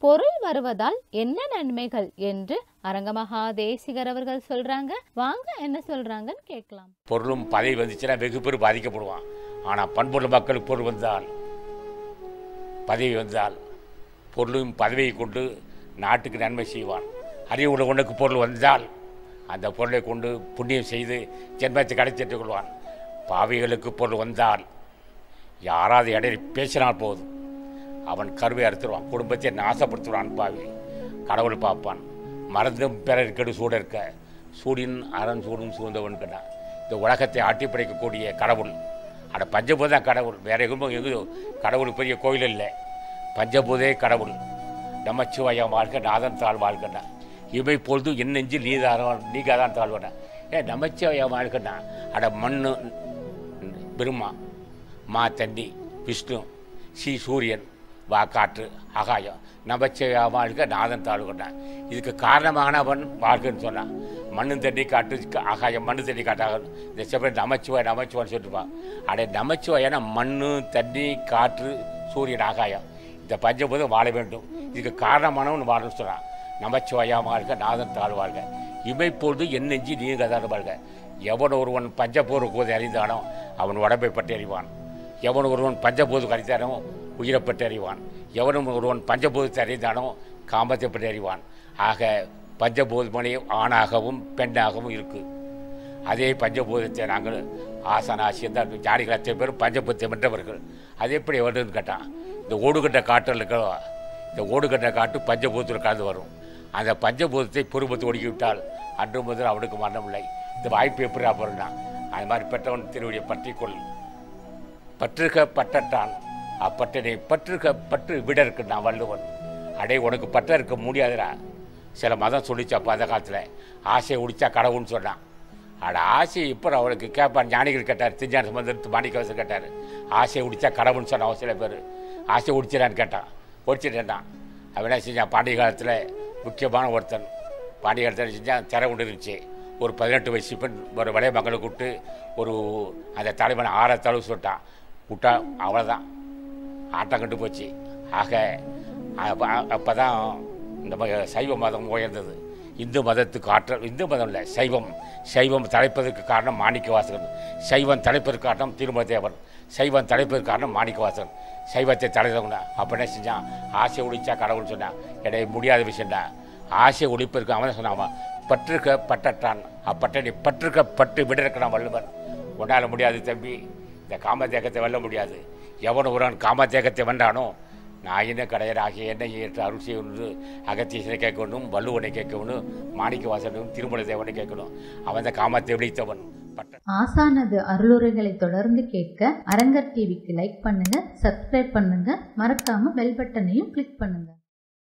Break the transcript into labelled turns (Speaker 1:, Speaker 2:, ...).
Speaker 1: பொருள் வருவதால் என்ன நன்மைகள் என்று அரங்கமகா தேசிகர் அவர்கள் சொல்றாங்க வாங்க என்ன சொல்றாங்கன்னு கேட்கலாம்
Speaker 2: பொருளும் பதவி வந்துச்சுன்னா வெகு பேர் பாதிக்கப்படுவான் ஆனால் பண்புள்ள மக்களுக்கு பொருள் வந்தால் பதவி வந்தால் பொருளும் பதவியை கொண்டு நாட்டுக்கு நன்மை செய்வான் அறிவு உள்ளவனுக்கு பொருள் வந்தால் அந்த பொருளை கொண்டு புண்ணியம் செய்து ஜென்மத்தை கிடைச்சிட்டு கொள்வான் பாவிகளுக்கு பொருள் வந்தால் யாராவது இடையில பேசினால் போதும் அவன் கருவை அறுத்துருவான் குடும்பத்தை நாசப்படுத்துவான் பாவி கடவுள் பார்ப்பான் மறந்தும் பிறர்க்கெடு சூட இருக்க சூடின் அரண் சூடும் சூழ்ந்தவன் கண்டான் இந்த உலகத்தை ஆட்டி படைக்கக்கூடிய கடவுள் அட பஞ்சபூதம் கடவுள் வேற எங்கும் எங்கும் கடவுள் பெரிய கோயில் இல்லை பஞ்சபூதே கடவுள் நமச்சிவாயம் வாழ்க்கை நாதன் தாழ் வாழ்க்கண்ணா இவை பொழுது என் நெஞ்சில் நீதாரம் நீகாதான் தாழ்வன ஏ நமச்சிவாயம் வாழ்க்கண்ணா அட மண்ணு பிரம்மா மா தண்ணி விஷ்ணு ஸ்ரீ சூரியன் வா காற்று ஆகாயம் நமச்சிவாய வாழ்க்கை நாதன் தாழ்வுகண்ணான் இதுக்கு காரணமானவன் வாழ்க்கைன்னு சொன்னான் மண்ணு தண்ணி காட்டு க- ஆகாயம் மண்ணு தண்ணி காட்டாக இந்த செப்பரேட் நமச்சிவாய் நமச்சிவான்னு சொல்லிட்டுருப்பான் அடே நமச்சிவாயனா மண்ணு தண்ணி காற்று சூரியன் ஆகாயம் இந்த பஞ்சபூதம் வாழ வேண்டும் இதுக்கு காரணமானவன் வாழணும்னு சொன்னான் நமச்சிவாயா வாழ்க நாதன் தாழ்வாழ்க இமை பொழுது என் நெஞ்சி நீ கதான வாழ்க எவன் ஒருவன் பஞ்சபூர்வ கோதை அறிந்தானோ அவன் உடம்பை பற்றி அறிவான் எவன் ஒருவன் பஞ்சபூது அறிந்தானோ உயிரை பற்றி அறிவான் எவனும் ஒருவன் பஞ்சபூதத்தை அறிந்தானோ காமத்தை பற்றி அறிவான் ஆக பஞ்சபூதமணி ஆணாகவும் பெண்ணாகவும் இருக்குது அதே பஞ்சபூதத்தை நாங்கள் ஆசன ஆசியந்தான் ஜாடிகள் அத்தனை பேரும் பஞ்சபூதத்தை வென்றவர்கள் அது எப்படி வருதுன்னு கேட்டான் இந்த ஓடுகட்ட காட்டில் இருக்கிற இந்த ஓடுகட்ட காட்டு பஞ்சபூதத்தில் கலந்து வரும் அந்த பஞ்சபூதத்தை பொறுப்பத்தை ஒடுக்கி விட்டால் அன்று முதல் அவனுக்கு மரணமில்லை இந்த வாய்ப்பு எப்படி அப்புறம்னா அது மாதிரி பெற்றவன் திருவடியை பற்றிக்கொள் பற்றுக பட்டட்டான் அப்பட்டனை பற்றுக பற்று விட நான் வள்ளுவன் அடே உனக்கு பற்ற இருக்க முடியாதுடா சில மதம் சொல்லிச்சு அப்போ அந்த காலத்தில் ஆசையை உடிச்சா கடவுள்னு சொன்னான் அட ஆசை இப்போ அவனுக்கு கேட்பான் ஞானிகள் கேட்டார் திருஞான சம்பந்தத்து மாணிக்கவாசர் கேட்டார் ஆசையை உடிச்சா கடவுள்னு சொன்னான் சில பேர் ஆசையை உடிச்சிடான்னு கேட்டான் ஒடிச்சிட்டேன்டான் அவன் என்ன செஞ்சான் பாண்டிய காலத்தில் முக்கியமான ஒருத்தன் பாண்டிய காலத்தில் செஞ்சான் திரை கொண்டு இருந்துச்சு ஒரு பதினெட்டு வயசு பெண் ஒரு விளைய மக்களை கூப்பிட்டு ஒரு அந்த தலைவனை ஆற தழுவு சொல்லிட்டான் விட்டா அவ்வளோதான் ஆட்டம் கண்டு போச்சு ஆக அப்போ தான் இந்த ம- சைவ மதம் உயர்ந்தது இந்து மதத்துக்கு ஆற்றல் இந்து மதம் இல்லை சைவம் சைவம் தலைப்பதற்கு காரணம் மாணிக்கவாசகன் சைவம் தலைப்பதற்கு காரணம் திருமதேவன் சைவம் தலைப்பதற்கு காரணம் மாணிக்கவாசகன் சைவத்தை தலைதவங்க அப்போ என்ன செஞ்சான் ஆசை ஒழிச்சா கடவுள்னு சொன்னான் இடைய முடியாத விஷயம்டா ஆசை ஒழிப்பதற்கு அவன் தான் சொன்னான் பற்றுக்க பட்டட்டான் அப்பட்டனை பற்றுக்க பட்டு விடறக்கிறான் வள்ளுவன் உன்னால் முடியாது தம்பி இந்த காமதேகத்தை வெல்ல முடியாது எவன் ஒருவன் காமதேகத்தை வென்றானோ நான் என்ன கடையராகிய என்ன ஏற்று அருள் செய்யணும் அகத்தீசனை கேட்கணும் வள்ளுவனை கேட்கணும் மாணிக்க வாசனும் திருமல தேவனை கேட்கணும் அவன் இந்த காமத்தை விழித்தவன் பட்ட
Speaker 3: ஆசானது அருளுரைகளை தொடர்ந்து கேட்க அரங்கர் டிவிக்கு லைக் பண்ணுங்க சப்ஸ்கிரைப் பண்ணுங்க மறக்காம பெல் பட்டனையும் கிளிக் பண்ணுங்க